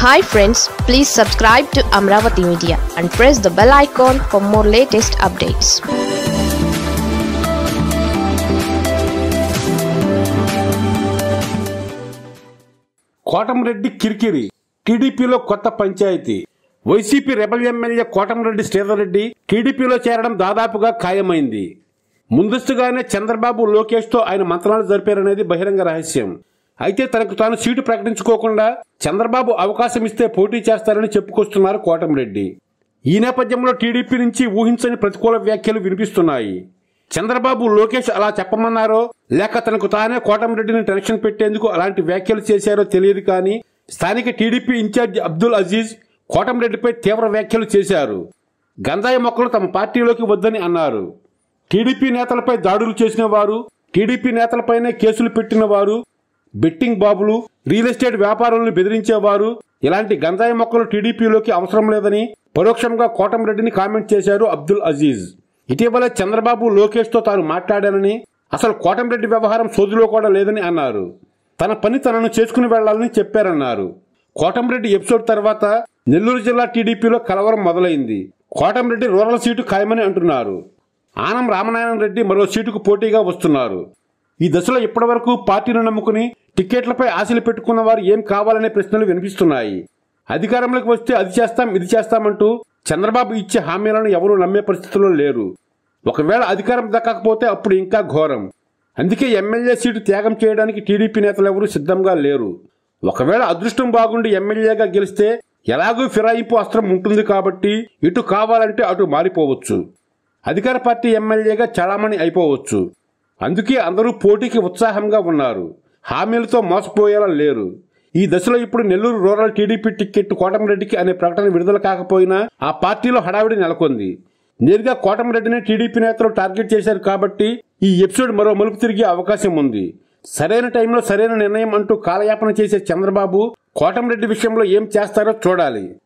hi friends please subscribe to Amaravati media and press the bell icon for more latest updates Kotamreddy కిరికిరి టీడీపీలో కొత్త panchayati YCP rebel MLA Kotamreddy Sridhar Reddy టీడీపీలో చేరడం దాదాపుగా ఖాయమైంది ముందస్తుగానే చంద్రబాబు లోకేష్ తో ఆయన మంత్రాలు జరిపారనేది బహిరంగ రహస్యం అయితే తనకు తాను సీటు ప్రకటించుకోకుండా చంద్రబాబు అవకాశం ఇస్తే పోటీ చేస్తారని చెప్పుకొస్తున్నారు కోటంరెడ్డి ఈ నేపథ్యంలో టీడీపీ నుంచి ఊహించని ప్రతికూల వ్యాఖ్యలు వినిపిస్తున్నాయి చంద్రబాబు లోకేష్ అలా చెప్పమన్నారో లేక తనకు తానే కోటంరెడ్డిని టెన్షన్ పెట్టేందుకు అలాంటి వ్యాఖ్యలు చేశారో తెలియదు కానీ స్థానిక టీడీపీ ఇన్ఛార్జి అబ్దుల్ అజీజ్ కోటంరెడ్డిపై తీవ్ర వ్యాఖ్యలు చేశారు గంజాయి మొక్కలు తమ పార్టీలోకి వద్దని అన్నారు టీడీపీ నేతలపై దాడులు చేసిన వారు టీడీపీ నేతలపైనే కేసులు పెట్టిన వారు బెట్టింగ్ బాబులు రియల్ ఎస్టేట్ వ్యాపారులను బెదిరించేవారు ఇలాంటి గంజాయి మొక్కలు టీడీపీలోకి అవసరం లేదని పరోక్షంగా కోటంరెడ్డిని కామెంట్ చేశారు అబ్దుల్ అజీజ్ ఇటీవల చంద్రబాబు లోకేష్ తో తాను మాట్లాడానని అసలు కోటంరెడ్డి వ్యవహారం సోదులో కూడా లేదని అన్నారు తన పని తనను చేసుకుని వెళ్లాలని చెప్పారన్నారు కోటంరెడ్డి ఎపిసోడ్ తర్వాత నెల్లూరు జిల్లా టీడీపీలో కలవరం మొదలైంది కోటంరెడ్డి రూరల్ సీటు ఖాయమని అంటున్నారు ఆనం రామనారాయణ రెడ్డి మరో సీటుకు పోటీగా వస్తున్నారు ఈ దశలో ఇప్పటివరకు పార్టీని నమ్ముకుని టిక్కెట్లపై ఆశలు పెట్టుకున్న వారు ఏం కావాలనే ప్రశ్నలు వినిపిస్తున్నాయి అధికారంలోకి వస్తే అది చేస్తాం ఇది చేస్తామంటూ చంద్రబాబు ఇచ్చే హామీలను ఎవరూ నమ్మే పరిస్థితిలో లేరు ఒకవేళ అధికారం దక్కకపోతే అప్పుడు ఇంకా ఘోరం అందుకే ఎమ్మెల్యే సీటు త్యాగం చేయడానికి టీడీపీ నేతలు ఎవరూ సిద్ధంగా లేరు ఒకవేళ అదృష్టం బాగుండి ఎమ్మెల్యేగా గెలిస్తే ఎలాగూ ఫిరాయింపు అస్త్రం ఉంటుంది కాబట్టి ఇటు కావాలంటే అటు మారిపోవచ్చు అధికార పార్టీ ఎమ్మెల్యేగా చలామణి అయిపోవచ్చు అందుకే అందరూ పోటీకి ఉత్సాహంగా ఉన్నారు హామీలతో మోసపోయేలా లేరు ఈ దశలో ఇప్పుడు నెల్లూరు రూరల్ టీడీపీ టికెట్ కోటమిరెడ్డికి అనే ప్రకటన విడుదల కాకపోయినా ఆ పార్టీలో హడావిడి నెలకొంది నేరుగా కోటమిరెడ్డిని టీడీపీ నేతలు టార్గెట్ చేశారు కాబట్టి ఈ ఎపిసోడ్ మరో మలుపు తిరిగే అవకాశం ఉంది సరైన టైంలో సరైన నిర్ణయం అంటూ కాలయాపన చేసే చంద్రబాబు కోటమిరెడ్డి విషయంలో ఏం చేస్తారో చూడాలి